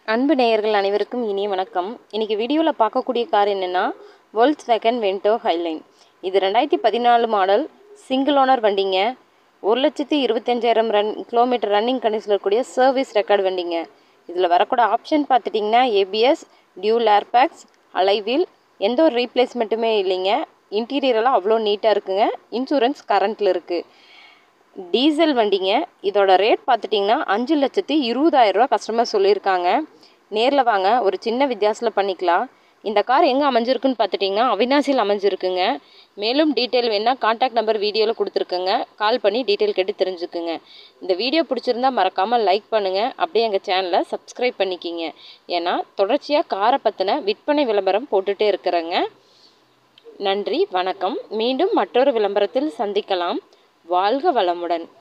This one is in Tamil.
அன்பு நேயர்கள் அனைவருக்கும் இனிய வணக்கம் இன்றைக்கி வீடியோவில் பார்க்கக்கூடிய கார் என்னென்னா வேர்ல்ட்ஸ் வேகன் வென்டோ ஹைலைன் இது ரெண்டாயிரத்தி பதினாலு மாடல் சிங்கிள் ஓனர் வண்டிங்க ஒரு லட்சத்தி இருபத்தஞ்சாயிரம் ரன் கிலோமீட்டர் ரன்னிங் கண்டிஷனில் இருக்கக்கூடிய சர்வீஸ் ரெக்கார்டு வண்டிங்க இதில் வரக்கூடிய ஆப்ஷன் பார்த்துட்டிங்கன்னா ஏபிஎஸ் டியூல் ஏர்பேக்ஸ் அலைவீல் எந்த ஒரு ரீப்ளேஸ்மெண்ட்டுமே இல்லைங்க இன்டீரியரெல்லாம் அவ்வளோ நீட்டாக இருக்குங்க இன்சூரன்ஸ் கரண்ட்டில் இருக்குது டீசல் வண்டிங்க இதோட ரேட் பார்த்துட்டிங்கன்னா அஞ்சு லட்சத்தி இருபதாயிரரூவா கஸ்டமர் சொல்லியிருக்காங்க நேரில் வாங்க ஒரு சின்ன வித்தியாசத்தில் பண்ணிக்கலாம் இந்த கார் எங்கே அமைஞ்சிருக்குன்னு பார்த்துட்டிங்கன்னா அவினாசியில் அமைஞ்சிருக்குங்க மேலும் டீட்டெயில் வேணால் காண்டாக்ட் நம்பர் வீடியோவில் கொடுத்துருக்குங்க கால் பண்ணி டீட்டெயில் கேட்டு தெரிஞ்சுக்குங்க இந்த வீடியோ பிடிச்சிருந்தா மறக்காமல் லைக் பண்ணுங்கள் அப்படியே எங்கள் சேனலை சப்ஸ்கிரைப் பண்ணிக்கிங்க ஏன்னா தொடர்ச்சியாக காரை பற்றின விற்பனை விளம்பரம் போட்டுகிட்டே இருக்கிறேங்க நன்றி வணக்கம் மீண்டும் மற்றொரு விளம்பரத்தில் சந்திக்கலாம் வாழ்க வளமுடன்